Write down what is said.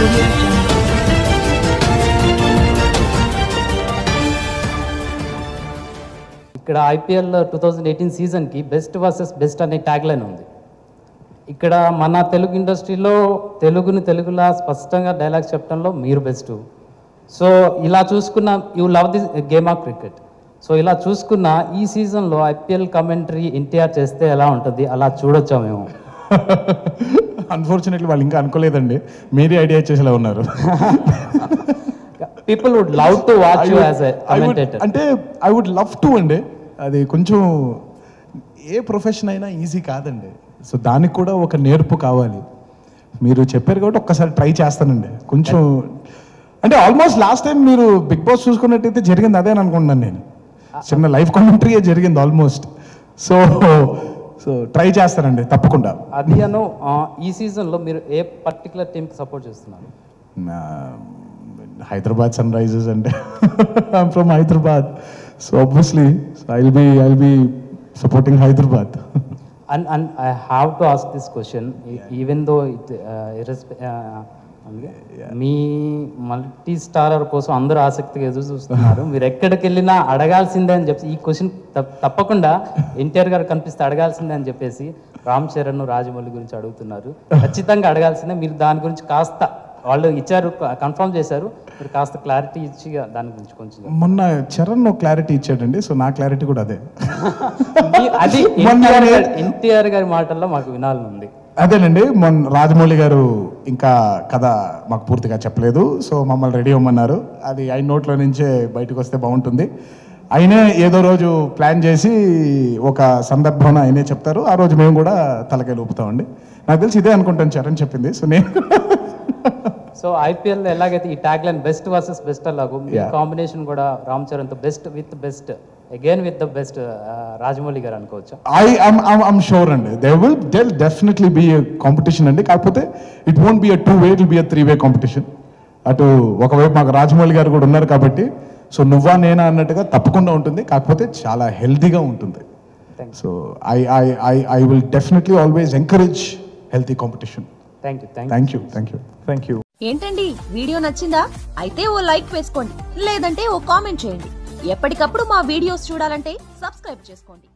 audio jungle. ఇక్కడ IPL two thousand eighteen సీజన్కి best versus best అనే ట్యాగ్ లైన్ ఉంది ఇక్కడ మన తెలుగు ఇండస్ట్రీలో తెలుగుని తెలుగులా స్పష్టంగా డైలాగ్స్ చెప్పడంలో మీరు బెస్ట్ సో ఇలా చూసుకున్న you love the game of cricket so ఇలా చూసుకున్న ఈ సీజన్లో ఐపీఎల్ కమెంటరీ ఎన్టీఆర్ చేస్తే ఎలా ఉంటుంది అలా చూడొచ్చా మేము అన్ఫార్చునేట్లీ వాళ్ళు ఇంకా అనుకోలేదండి మీరే ఐడియా ఇచ్చేసేలా ఉన్నారు people would love to watch you as a I would- commentator అంటే ఐ వుడ్ లవ్ టు అండి అది కొంచెం ఏ ప్రొఫెషన్ అయినా ఈజీ కాదండి సో దానికి కూడా ఒక నేర్పు కావాలి మీరు చెప్పారు కాబట్టి ఒక్కసారి ట్రై చేస్తానండి కొంచెం అంటే ఆల్మోస్ట్ లాస్ట్ టైం మీరు బిగ్ బాస్ చూసుకున్నట్టయితే జరిగింది అదే అని అనుకుంటున్నాను నేను చిన్న లైఫ్ కామెంటరీయే జరిగింది ఆల్మోస్ట్ సో సో ట్రై చేస్తానండి తప్పకుండా అది అను ఆ, ఈ సీజన్లో మీరు ఏ పర్టికులర్ టీంకి సపోర్ట్ చేస్తున్నారు హైదరాబాద్ సన్ రైజర్స్ అంటే I'm from Hyderabad so obviously I will be I will be supporting Hyderabad And, and I have to ask this question, e- even though it, uh, irrespe- uh, మీ మల్టీ స్టారర్ కోసం అందరూ ఆసక్తిగా ఎదురు చూస్తున్నారు మీరు ఎక్కడికి వెళ్ళినా అడగాల్సిందే అని చెప్పి ఈ క్వశ్చన్ తప్పకుండా ఎన్టీఆర్ గారు కనిపిస్తే అడగాల్సిందే అని చెప్పేసి రామ్ చరణ్ రాజమౌళి గురించి అడుగుతున్నారు ఖచ్చితంగా అడగాల్సిందే మీరు దాని గురించి కాస్త వాళ్ళు ఇచ్చారు కన్ఫర్మ్ చేశారు మీరు కాస్త క్లారిటీ ఇచ్చి దాని గురించి కొంచెం చెప్పండి. మొన్న చరణ్ క్లారిటీ ఇచ్చాడండి సో నా క్లారిటీ కూడా అదే మీ- అది ఎన్టీఆర్ గారి ఎన్టీఆర్ గారి మాటల్లో మాకు వినాలని ఉంది అదేనండి మొన్న రాజమౌళి గారు ఇంకా కథ మాకు పూర్తిగా చెప్పలేదు సో మమ్మల్ని రెడీ అవ్వమన్నారు అది ఆయన నోట్లో నుంచే బయటకు వస్తే బాగుంటుంది ఆయనే ఏదో రోజు ప్లాన్ చేసి ఒక సందర్భంలో ఆయనే చెప్తారు ఆ రోజు మేము కూడా తలకాయలు ఊపుతామండి నాకు తెలిసి ఇదే అనుకుంటాను చరణ్ చెప్పింది సో నేను సో ఐపీఎల్ ఎలాగైతే ఈ tag line best versus best అలాగో మీ Yeah. కాంబినేషన్ కూడా రామ్ చరణ్ తో best with best again with the best Rajamouli garu అనుకోవచ్చా ఐ ఐమ్ షూర్ అండి దే విల్ దెల్ డెఫినెట్లీ బీ కాంపిటీషన్ అండి కాకపోతే it won't be a two way it be a three way competition అటు ఒకవైపు మాకు రాజమౌళి గారు కూడా ఉన్నారు కాబట్టి సో నువ్వా నేనా అన్నట్టుగా తప్పకుండా ఉంటుంది కాకపోతే చాలా హెల్తీగా ఉంటుంది Thank so I I I I will definitely always encourage healthy competition thank you thank thank you thank you thank you ఏంటండి వీడియో నచ్చిందా అయితే ఓ లైక్ వేసుకోండి లేదంటే ఓ కామెంట్ చేయండి ఎప్పటికప్పుడు మా వీడియోస్ చూడాలంటే సబ్స్క్రైబ్ చేసుకోండి